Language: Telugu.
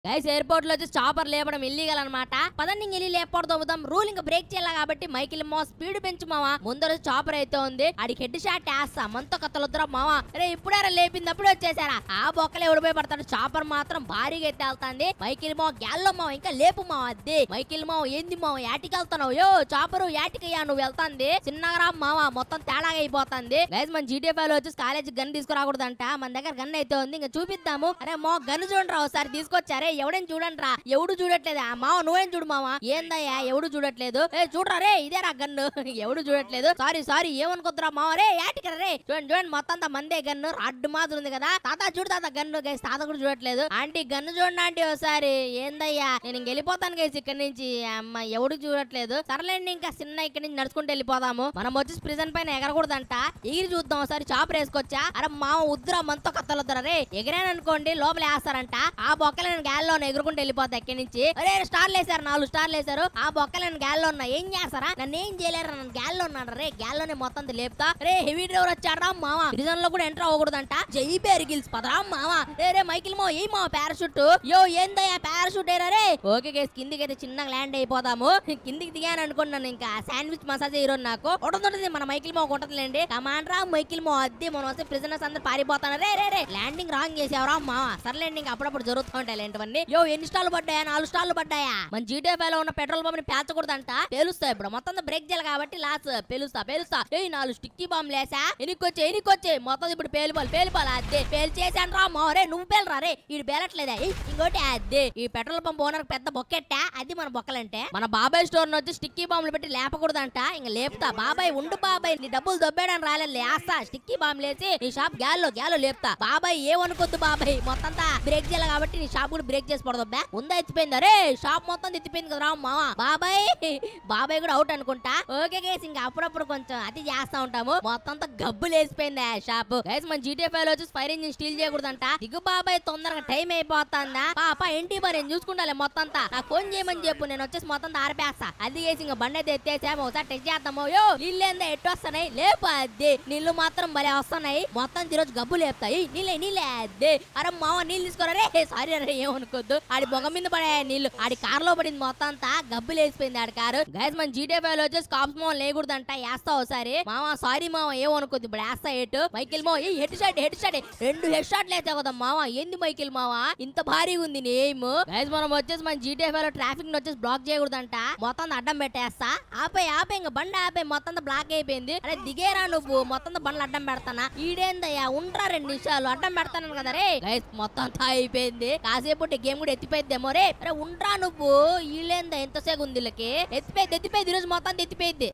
గైస్ ఎయిర్పోర్ట్ లో వచ్చి చాపర్ లేపడం ఇల్లీగల్ అనమాట పదండి ఇంక వెళ్ళి లేపకూడదు అవుతాం రూల్ ఇంకా బ్రేక్ చేయాలి కాబట్టి మైకిల్ మా స్పీడ్ పెంచు మావా ముందర చాపర్ అయితే ఉంది ఆడికి హెడ్ షాట్ వేస్తా మనతో కత్తలుద్దరా మావా రే ఇప్పుడారా లేపింది అప్పుడు వచ్చేసారా ఆ బొక్కలు ఎవడిపోయి పడతాడు చాపర్ మాత్రం భారీగా ఎత్తి వెళ్తాంది మైకిల్ మావ గ్యాల్లో మావ ఇంకా లేపు మావ అద్ది మైకిల్ మావ ఏంది మావ యాటికి వెళ్తున్నావు యో చాపరు యాటికయ్యా నువ్వు వెళ్తాంది చిన్నగా మావ మొత్తం తేడాగా అయిపోతుంది గైస్ మన జీటీఎఫ్ లో వచ్చి కాలేజ్ గన్ తీసుకురాకూడదంట మన దగ్గర గన్ అయితే ఉంది ఇంకా చూపిద్దాము అరే మా గన్ చూడండి రా ఒకసారి తీసుకొచ్చారే ఎవడేం చూడండి రా ఎవడు చూడట్లేదు ఆ మావ నువ్వేం చూడు మావ ఏందయ్యా ఎవడు చూడట్లేదు ఏ చూడరా రే ఇదే రా గన్ను ఎవడు చూడట్లేదు సారీ సారీ ఏమనుకుంటురా మావ రే యాటికరా రే చూడండి చూడండి మొత్తం అంతా మందే గన్ను అడ్డు మాత్రం ఉంది కదా తాత చూడు తాత గన్ను గైస్ తాత కూడా చూడట్లేదు ఆంటీ గన్ను చూడండి ఆంటీ ఒకసారి ఏందయ్యా నేను ఇంక వెళ్ళిపోతాను గైస్ ఇక్కడ నుంచి అమ్మ ఎవడు చూడట్లేదు సర్లేండి ఇంకా చిన్న ఇక్కడ నుంచి నడుచుకుంటూ వెళ్ళిపోదాము మనం వచ్చి ప్రిజన్ పైన ఎగరకూడదంట ఎగిరి చూద్దాం ఒకసారి చాపర్ వేసుకొచ్చా అరే మామ ఉద్దురా మనతో కత్తలు వద్దురా రే ఎగిరాననుకోండి లోపల వేస్తారంట ఆ బొక్కలను గాల్లో ఎగురుకుంటూ వెళ్ళిపోతా ఎక్కడి నుంచి అరే స్టార్లు వేసారు నాలుగు స్టార్లు వేసారు ఆ బొక్కలను గాల్లో ఉన్నా ఏం చేస్తారా నన్ను ఏం చేయలేరు నన్ను గాల్లో ఉన్నాడు రే గాల్లోనే మొత్తం అంతా లేపుతా రే హెవీ డ్రైవర్ వచ్చారా మామ ప్రిజన్ లో కూడా ఎంటర్ అవ్వకూడదంట జై పేరు గిల్స్ పదరా మామ రే రే మైకిల్ మావ ఏ మావ పారాషూట్ యో ఏందయ్యా పారాషూట్ ఏరా రే ఓకే గైస్ కిందికి అయితే చిన్నగా ల్యాండ్ అయిపోదాము కిందికి దిగాను అనుకున్నాను ఇంకా శాండ్విచ్ మసాజ్ హీరో నాకు ఉంటుంది మన మైకిల్ మావ ఉంటదిలేండి కమాండ్ రా మైకిల్ మావ అద్దె మనం వస్తే ప్రిజనర్స్ అందరు పారిపోతాను రే రే రే ల్యాండింగ్ రాంగ్ చేసావరా మావ సర్లేండి ఇంకా అప్పుడప్పుడు జరుగుతూ ఉంటాయి ఇలాంటివన్నీ యో ఎన్ని స్టార్లు పడ్డాయా నాలుగు స్టార్లు పడ్డాయా మన జీటీఎఫ్ లో ఉన్న పెట్రోల్ పంప్ ని పేల్చకూడదంట పేలుస్తా ఇప్పుడు మొత్తం బ్రేక్ చేయాలి కాబట్టి లాస్ పేలుస్తా పేలుస్తా ఏ నాలుగు స్టిక్కీ బాంబ్ లేసా ఎనికొచ్చే ఎనికొచ్చే మొత్తం ఇప్పుడు పేలిపోవాలి పేలిపోవాలి అద్దే పేలు చేశాను రా మోరే నువ్వు పేలరా రే ఇది పేలట్లేదా ఏయ్, ఇంకోటి అద్దే ఈ పెట్రోల్ పంప్ ఓనర్ పెద్ద బొక్కెట్టా అది మన బొక్కలంటే మన బాబాయ్ స్టోర్ వచ్చి స్టిక్కీ బాంబులు పెట్టి లేపకూడదంట ఇంకా లేపుతా బాబాయ్ ఉండు బాబాయ్ నీ డబ్బులు దొబ్బేయడానికి రాలేదు లేస్తా స్టిక్కీ బాంబు లేసి నీ షాప్ గ్యాల్లో గ్యాలో లేపుతా బాబాయ్ ఏమనుకోద్దు బాబాయ్ మొత్తం బ్రేక్ చేయాలి కాబట్టి నీ షాప్ కూడా బ్రేక్ చేసి పడదబ్బా ఉందా ఎత్తిపోయింది అరే షాప్ మొత్తం ఎత్తిపోయింది కదా మావా బాబాయ్ బాబాయ్ కూడా అవుట్ అనుకుంటా ఓకే గేస్ ఇంకా అప్పుడప్పుడు కొంచెం అతి చేస్తా ఉంటాము మొత్తం అంతా గబ్బు లేసిపోయింది ఆ షాప్ గైస్ మన జీటీఎఫ్ లో వచ్చి ఫైర్ ఇంజిన్ స్టీల్ చేయకూడదంట దిగు బాబాయ్ తొందరగా టైం అయిపోతుందా పాప ఏంటి మరి నేను చూసుకుంటాలే మొత్తం అంతా నాకు ఫోన్ చేయమని చెప్పు నేను వచ్చేసి మొత్తం అంతా ఆరిపేస్తా అది చేసి ఇంకా బండి అయితే ఎత్తేసాము ఒకసారి టెస్ట్ చేద్దాము యో నీళ్ళు ఏందా ఎట్టు వస్తున్నాయి లేపు అద్ది నీళ్లు మాత్రం భలే వస్తున్నాయి మొత్తం ఈరోజు గబ్బు లేపుతాయి నీళ్ళే నీళ్ళే అద్ది అరే మావ నీళ్ళు తీసుకోరా రే సారీ అరే ఏమనుకోద్దు ఆడి బొగ మీద పడే నీళ్లు ఆడి కార్ లో పడింది మొత్తం అంతా గబ్బు లేసిపోయింది ఆడి కారు గైస్ మన జీటే ఫైవ్ లో వచ్చేసి కాప్స్ మో లేకూడదంట వేస్తా ఒకసారి మామ సారీ మామ ఏమనుకోద్దు ఇప్పుడు వేస్తా ఎటు మైకిల్ మావ ఏ హెడ్ షాట్ హెడ్ షాట్ రెండు హెడ్ షాట్లు వేసావు కదా మామ ఏంది మైకిల్ మావ ఇంత భారీగా ఉంది నీ ఎయిమ్ గైస్ మనం వచ్చేసి మన జీటే ఫైవ్ లో ట్రాఫిక్ వచ్చేసి బ్లాక్ చేయకూడదంట మొత్తం అంతా అడ్డం పెట్టేస్తా ఆపే ఆపే ఇంకా బండి ఆపే మొత్తం అంతా బ్లాక్ అయిపోయింది అరే దిగేరా నువ్వు మొత్తం అంతా బండ్లు అడ్డం పెడతానా ఈడేందయ్యా ఉంటా రెండు నిమిషాలు అడ్డం పెడతాను కదా రే గైస్ మొత్తం అంతా అయిపోయింది కాసేపు గేమ్ కూడా ఎత్తిపోయిద్దేమో రే అరే ఉంటా నువ్వు వీళ్ళేందా ఎంతసేపు ఉంది వీళ్ళకి ఎత్తిపోయింది ఎత్తిపోయింది ఈరోజు మొత్తం అంతా ఎత్తిపోయింది